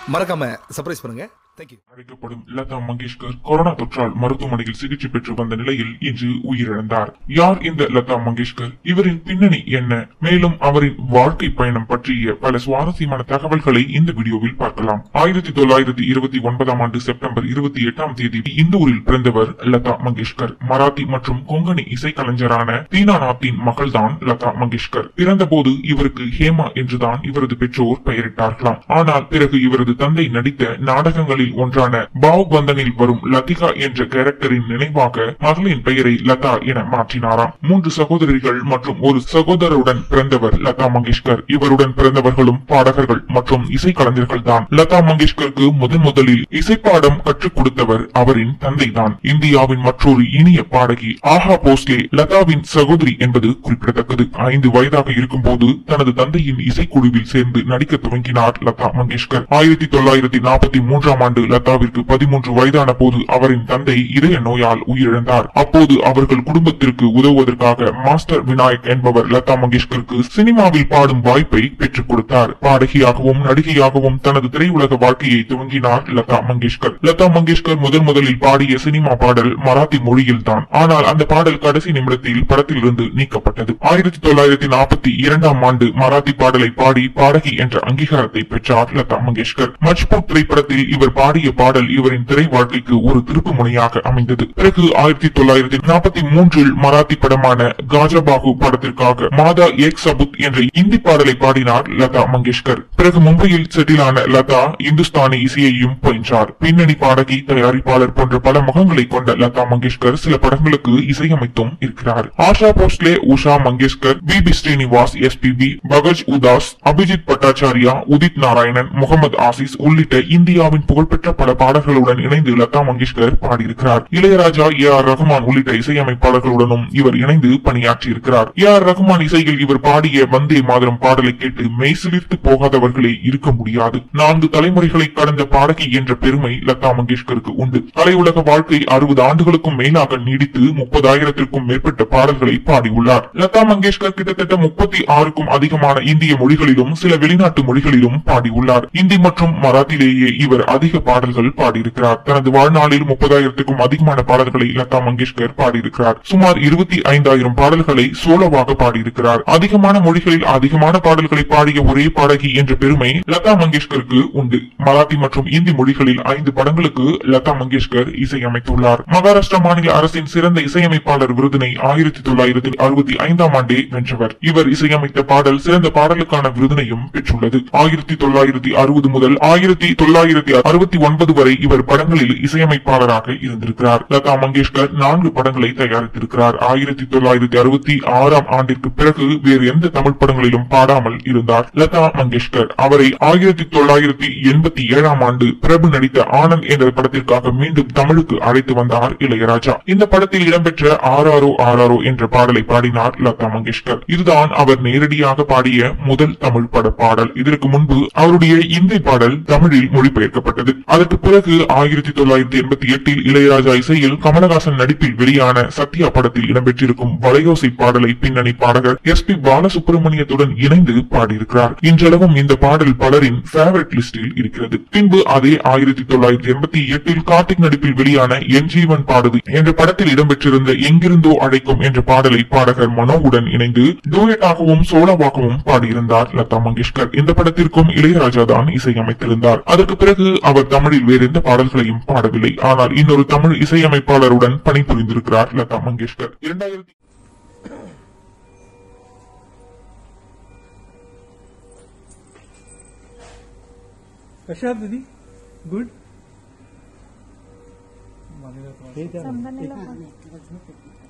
மறக்காம சர்ப்ரைஸ் பண்ணுங்க தேங்க்யூ அழைக்கப்படும் லதா மங்கேஷ்கர் கொரோனா தொற்றால் மருத்துவமனையில் சிகிச்சை பெற்று வந்த நிலையில் இன்று உயிரிழந்தார் யார் இந்த லதா மங்கேஷ்கர் இவரின் பின்னணி என்ன மேலும் அவரின் வாழ்க்கை பயணம் பற்றிய பல சுவாரஸ்யமான தகவல்களை இந்த வீடியோவில் பார்க்கலாம் ஆயிரத்தி தொள்ளாயிரத்தி இருபத்தி ஒன்பதாம் ஆண்டு செப்டம்பர் இருபத்தி எட்டாம் தேதி இந்தூரில் பிறந்தவர் லதா மங்கேஷ்கர் மராத்தி மற்றும் கொங்கணி இசைக்கலைஞரான தீனாநாத்தின் மகள்தான் லதா மங்கேஷ்கர் பிறந்தபோது இவருக்கு ஹேமா என்றுதான் இவரது பெற்றோர் பெயரிட்டார்களாம் ஆனால் பிறகு இவரது தந்தை நடித்த நாடகங்களில் ஒன்றான பாவ் பந்தனில் வரும் லதிகா என்ற கேரக்டரின் நினைவாக மகளின் பெயரை லதா என மாற்றினாராம் மூன்று சகோதரிகள் மற்றும் ஒரு சகோதரருடன் பிறந்தவர் லதா மங்கேஷ்கர் இவருடன் பிறந்தவர்களும் பாடகர்கள் மற்றும் இசைக்கலைஞர்கள் தான் லதா மங்கேஷ்கருக்கு முதன் முதலில் இசைப்பாடம் கற்றுக் கொடுத்தவர் அவரின் தந்தைதான் இந்தியாவின் மற்றொரு இனிய பாடகி ஆஹா போஸ்லே லதாவின் சகோதரி என்பது குறிப்பிடத்தக்கது ஐந்து வயதாக இருக்கும்போது தனது தந்தையின் இசைக்குழுவில் சேர்ந்து நடிக்க துவங்கினார் லதா மங்கேஷ்கர் ஆயிரத்தி தொள்ளாயிரத்தி நாற்பத்தி மூன்றாம் ஆண்டு லதாவிற்கு பதிமூன்று வயதான போது அவரின் தந்தை இதய நோயால் உயிரிழந்தார் அப்போது அவர்கள் குடும்பத்திற்கு உதவுவதற்காக மாஸ்டர் விநாயக் என்பவர் லதா மங்கேஷ்கருக்கு சினிமாவில் பாடும் வாய்ப்பை பெற்றுக் கொடுத்தார் பாடகியாகவும் நடிகையாகவும் தனது திரையுலக வாழ்க்கையை துவங்கினார் லதா மங்கேஷ்கர் லதா மங்கேஷ்கர் முதன் முதலில் பாடிய சினிமா பாடல் மராத்தி மொழியில் தான் ஆனால் அந்த பாடல் கடைசி நிமிடத்தில் படத்திலிருந்து நீக்கப்பட்டது ஆயிரத்தி தொள்ளாயிரத்தி நாற்பத்தி இரண்டாம் ஆண்டு மராத்தி பாடலை பாடி பாடகி என்ற அங்கீகாரத்தை பெற்றார் லதா மங்கேஷ்கர் மஜ்பூர் திரைப்படத்தில் இவர் பாடிய பாடல் இவரின் திரை வாழ்க்கைக்கு ஒரு திருப்பு முனையாக அமைந்தது பிறகு ஆயிரத்தி தொள்ளாயிரத்தி நாற்பத்தி மூன்றில் மராத்தி படமான காஜாபாகு படத்திற்காக மாதா ஏக் சபுத் என்ற இந்தி பாடலை பாடினார் லதா மங்கேஷ்கர் பிறகு மும்பையில் செட்டிலான லதா இந்துஸ்தானி இசையையும் பயின்றார் பின்னணி பாடகி தயாரிப்பாளர் போன்ற பல முகங்களை கொண்ட லதா மங்கேஷ்கர் சில படங்களுக்கு இசையமைத்தும் இருக்கிறார் ஆஷா போஸ்லே உஷா மங்கேஷ்கர் பி பி ஸ்ரீனிவாஸ் எஸ்பிபி பகஜ் உதாஸ் அபிஜித் பட்டாச்சாரியா உதித் நாராயணன் முகமது ஆசிஸ் உள்ளிட்ட இந்தியாவின் புகழ்பெற்ற பல பாடல்களுடன் இணைந்து லதா மங்கேஷ்கர் பாடியிருக்கிறார் இளையராஜா ஏ ஆர் ரகுமான் உள்ளிட்ட இசையமைப்பாளர்களுடனும் இவர் இணைந்து பணியாற்றியிருக்கிறார் ஏ ஆர் ரகுமான் இசையில் இவர் பாடிய வந்தே மாதரம் பாடலை கேட்டு மெய்சிலிர்த்து போகாதவர்களே இருக்க முடியாது நான்கு தலைமுறைகளை கடந்த பாடகி என்ற பெருமை லதா மங்கேஷ்கருக்கு உண்டு கலையுலக வாழ்க்கை அறுபது ஆண்டுகளுக்கும் மேலாக நீடித்து முப்பதாயிரத்திற்கும் மேற்பட்ட பாடல்களை பாடியுள்ளார் லதா மங்கேஷ்கர் கிட்டத்தட்ட முப்பத்தி ஆறுக்கும் அதிகமான இந்திய மொழிகளிலும் சில வெளிநாட்டு மொழிகளிலும் பாடியுள்ளார் இந்தி மற்றும் மராத்திலேயே இவர் அதிக பாடல்கள் பாடியிருக்கிறார் தனது வாழ்நாளில் முப்பதாயிரத்துக்கும் அதிகமான பாடல்களை லதா மங்கேஷ்கர் பாடியிருக்கிறார் சுமார் இருபத்தி ஐந்தாயிரம் பாடல்களை சோலோவாக பாடியிருக்கிறார் அதிகமான மொழிகளில் அதிகமான பாடல்களை பாடிய ஒரே பாடகி என்ற பெருமை லதா மங்கேஷ்கருக்கு உண்டு மராத்தி மற்றும் இந்தி மொழிகளில் ஐந்து படங்களுக்கு லதா மங்கேஷ்கர் இசையமைத்துள்ளார் மகாராஷ்டிரா மாநில அரசின் சிறந்த இசையமைப்பாளர் விருதினை ஆயிரத்தி தொள்ளாயிரத்தி அறுபத்தி ஐந்தாம் ஆண்டே வென்றவர் இவர் இசையமைத்த பாடல் சிறந்த பாடலுக்கான விருதினையும் பெற்றுள்ளது ஆயிரத்தி தொள்ளாயிரத்தி அறுபது முதல் ஆயிரத்தி தொள்ளாயிரத்தி அறுபத்தி ஒன்பது வரை இவர் படங்களில் இசையமைப்பாளராக இருந்திருக்கிறார் லதா மங்கேஷ்கர் நான்கு படங்களை தயாரித்திருக்கிறார் ஆயிரத்தி தொள்ளாயிரத்தி அறுபத்தி ஆறாம் ஆண்டிற்கு பிறகு வேறு எந்த தமிழ் படங்களிலும் பாடாமல் இருந்தார் லதா மங்கேஷ்கர் அவரை ஆயிரத்தி தொள்ளாயிரத்தி எண்பத்தி ஏழாம் ஆண்டு பிரபு நடித்த ஆனந்த் என்ற படத்திற்காக மீண்டும் தமிழுக்கு அழைத்து வந்தார் இளையராஜா இந்த படத்தில் இடம்பெற்ற ஆராரோ ஆராரோ என்ற பாடலை பாடினார் லதா மங்கேஷ்கர் இதுதான் அவர் நேரடியாக பாடிய முதல் தமிழ் பட பாடல் இதற்கு முன்பு அவருடைய இந்தி பாடல் தமிழில் மொழிபெயர்க்கப்பட்டது அதற்கு பிறகு ஆயிரத்தி தொள்ளாயிரத்தி எண்பத்தி எட்டில் இளையராஜா இசையில் கமலஹாசன் நடிப்பில் வெளியான சத்யா படத்தில் இடம்பெற்றிருக்கும் வளையோசை பாடலை பின்னணி பாடகர் எஸ் பி பாலசுப்ரமணியத்துடன் இணைந்து பாடியிருக்கிறார் இன்றளவும் இந்த பாடல் பலரின் ஃபேவரட் லிஸ்டில் இருக்கிறது பின்பு அதே ஆயிரத்தி தொள்ளாயிரத்தி எண்பத்தி எட்டில் கார்த்திக் நடிப்பில் வெளியான என் ஜீவன் பாடுது என்ற படத்தில் இடம்பெற்றிருந்த எங்கிருந்தோ அழைக்கும் என்ற பாடலை பாடகர் மனோவுடன் இணைந்து டூயட்டாகவும் சோலோவாகவும் பாடியிருந்தார் லதா மங்கேஷ்கர் இந்த படத்திற்கும் இளையராஜா தான் இசையமைத்திருந்தார் அதற்கு பிறகு அவர் தமிழில் வேறு எந்த பாடல்களையும் பாடவில்லை ஆனால் இன்னொரு தமிழ் இசையமைப்பாளருடன் பணிபுரிந்திருக்கிறார் லதா மங்கேஷ்கர் இரண்டாயிரத்தி कशा आहात दीदी गुड संबंधीला पण.